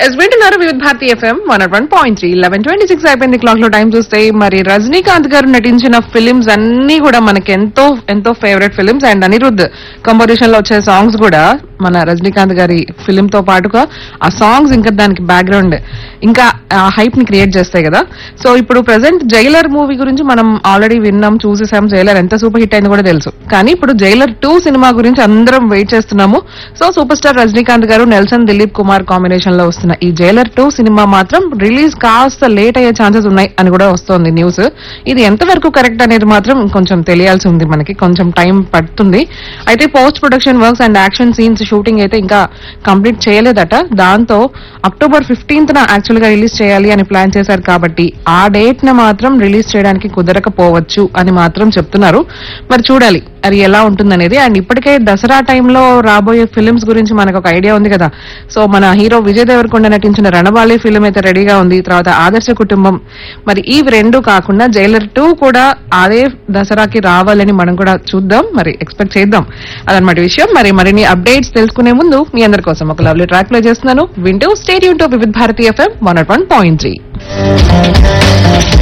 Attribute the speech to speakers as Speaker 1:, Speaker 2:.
Speaker 1: yes వింటున్నారు Vividh Bharati FM one one point three eleven twenty six అయిపోయింది clock లో time చూస్తే మరి రజనీకాంత్ గారు నటించిన ఫిలిమ్స్ అన్ని కూడా మనకి ఎంతో ఎంతో favourite films and Anirudh composition లో వచ్చే సాంగ్స్ కూడా మన రజనీకాంత్ గారి ఫిలిం తో పాటుగా ఆ సాంగ్స్ ఇంకా దానికి బ్యాక్గ్రౌండ్ ఇంకా ఆ హైప్ ని క్రియేట్ చేస్తాయి కదా సో ఇప్పుడు ప్రెసెంట్ జైలర్ మూవీ గురించి మనం ఆల్రెడీ విన్నాం చూసేసాం జైలర్ ఎంత సూపర్ హిట్ అయింది కూడా తెలుసు కానీ ఇప్పుడు జైలర్ టూ సినిమా గురించి అందరం వెయిట్ చేస్తున్నాము సో సూపర్ స్టార్ రజనీకాంత్ గారు నెల్సన్ దిలీప్ కుమార్ కాంబినేషన్ లో వస్తున్న ఈ జైలర్ టూ సినిమా మాత్రం రిలీజ్ కాస్త లేట్ అయ్యే ఛాన్సెస్ ఉన్నాయి అని కూడా వస్తోంది న్యూస్ ఇది ఎంతవరకు కరెక్ట్ అనేది మాత్రం కొంచెం తెలియాల్సి ఉంది మనకి కొంచెం టైం పడుతుంది అయితే post production works and action scenes shooting అయితే ఇంకా కంప్లీట్ చేయలేదట దాంతో అక్టోబర్ ఫిఫ్టీన్త్ న యాక్చువల్ గా రిలీజ్ చేయాలి అని ప్లాన్ చేశారు కాబట్టి ఆ డేట్ న మాత్రం రిలీజ్ చేయడానికి కుదరకపోవచ్చు అని మాత్రం చెప్తున్నారు మరి చూడాలి అది ఎలా ఉంటుందనేది అండ్ ఇప్పటికే దసరా టైంలో రాబోయే ఫిల్మ్స్ గురించి మనకు ఒక ఐడియా ఉంది కదా సో మన హీరో విజయ్ దేవరకొండ నటించిన రణబాలి ఫిల్మ్ అయితే రెడీగా ఉంది తర్వాత ఆదర్శ కుటుంబం మరి ఇవి రెండు కాకుండా జైలర్ టూ కూడా అదే దసరాకి రావాలని మనం కూడా చూద్దాం మరి ఎక్స్పెక్ట్ చేద్దాం అదనమాట విషయం మరి మరిన్ని అప్డేట్స్ తెలుసుకునే ముందు మీ అందరి కోసం ఒక లవ్లీ ట్రాక్ ప్లే చేస్తున్నాను వింటూ stadium to Vividh Bharati FM one one point three